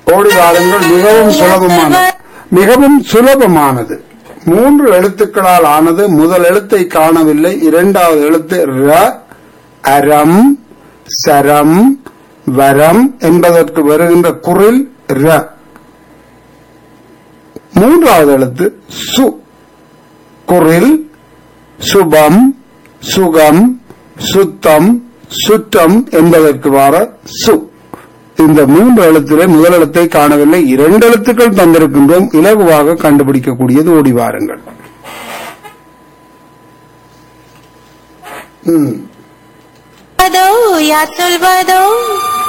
ஓடி வாருங்கள் மிகவும் சுலபமானது மிகவும் சுலபமானது மூன்று எழுத்துக்களால் ஆனது முதல் எழுத்தை காணவில்லை இரண்டாவது எழுத்து ர அரம் சரம் வரம் என்பதற்கு வருகின்ற குரில் ர மூன்றாவது எழுத்து சு குரில் சுபம் சுகம் சுத்தம் சுற்றம் என்பதற்கு வர சு இந்த மூன்று எழுத்திலே முதல் எழுத்தை காணவில்லை இரண்டு எழுத்துக்கள் தந்திருக்கின்றோம் இலகுவாக கண்டுபிடிக்கக்கூடியது ஓடி வாருங்கள் ம் சொல்வதோ யார் சொல்வதோ